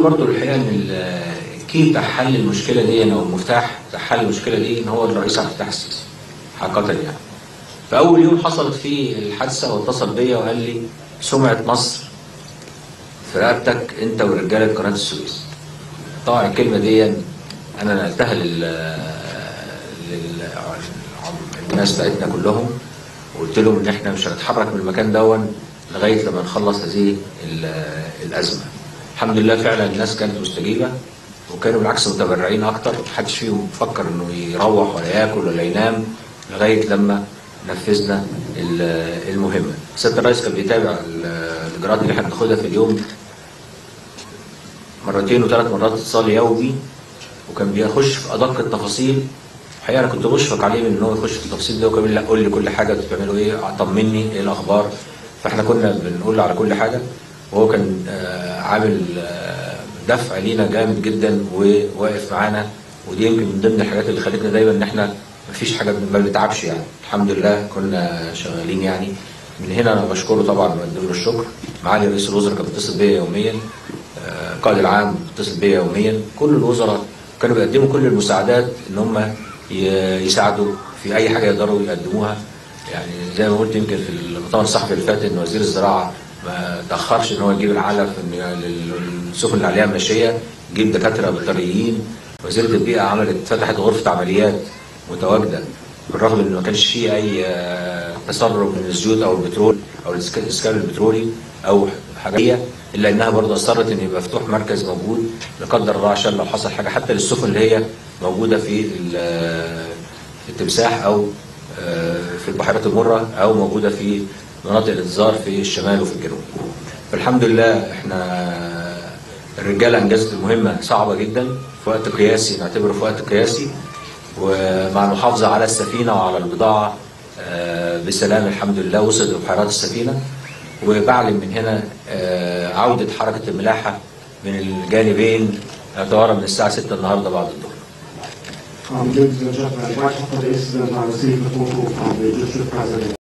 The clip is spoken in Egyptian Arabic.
برضو الحقيقه ان ال- الكي بتاع حل المشكله دي او المفتاح بتاع حل المشكله دي ان هو الرئيس عبد الفتاح السيسي حقيقه يعني فاول يوم حصلت فيه الحادثه واتصل بيا وقال لي سمعه مصر في رقبتك انت ورجاله قناه السويس طبعا الكلمه دي انا نقلتها لل لل- الناس بتاعتنا كلهم وقلت لهم ان احنا مش هنتحرك من المكان دون لغايه لما نخلص هذه ال- الازمه. الحمد لله فعلا الناس كانت مستجيبه وكانوا بالعكس متبرعين اكتر محدش فيهم فكر انه يروح ولا ياكل ولا ينام لغايه لما نفذنا ال- المهمه. سياده الرئيس كان بيتابع ال- الاجراءات اللي احنا بناخدها في اليوم مرتين وثلاث مرات اتصال يومي وكان بيخش في ادق التفاصيل الحقيقه انا كنت مشفق عليه من ان هو يخش في التفاصيل ده وكان بيقول لي لا قول لي كل حاجه انتوا بتعملوا ايه طمني ايه الاخبار فاحنا كنا بنقول له على كل حاجه وهو كان آه، عامل آه، دفع لينا جامد جدا وواقف معانا ودي يمكن من ضمن الحاجات اللي خلتنا دايما ان احنا مفيش حاجه ما بنتعبش يعني الحمد لله كنا شغالين يعني من هنا انا بشكره طبعا وبقدم له الشكر معالي رئيس الوزراء كان بيتصل بيا يوميا آه، القائد العام بيتصل بيا يوميا كل الوزراء كانوا بيقدموا كل المساعدات ان هم ي- يساعدوا في اي حاجه يقدروا يقدموها يعني زي ما قلت يمكن في المؤتمر الصحفي اللي فات ان وزير الزراعه ما تاخرش ان هو يجيب العلف إن للسفن اللي عليها ماشيه يجيب دكاتره بيطريين وزيره البيئه عملت فتحت غرفه عمليات متواجده بالرغم ان ما كانش فيه اي آه، تسرب من الزيوت او البترول او الإسك- الاسكان البترولي او حاجه الا انها برضه اصرت ان يبقى مفتوح مركز موجود لا قدر الله عشان لو حصل حاجه حتى للسفن اللي هي موجوده في ال- في التمساح او آه، في البحيرات المره او موجوده في مناطق الانتظار في الشمال وفي الجنوب. فالحمد لله احنا الرجاله انجزت المهمه صعبه جدا في وقت قياسي نعتبره في وقت قياسي ومع المحافظه على السفينه وعلى البضاعه آه، بسلام الحمد لله وصلت لبحيرات السفينه وبعلن من هنا آه، عوده حركه الملاحه من الجانبين اعتبارا من الساعه 6 النهارده بعد الظهر. Um, ladies and gentlemen, Vice President is the receive the photo from the district president.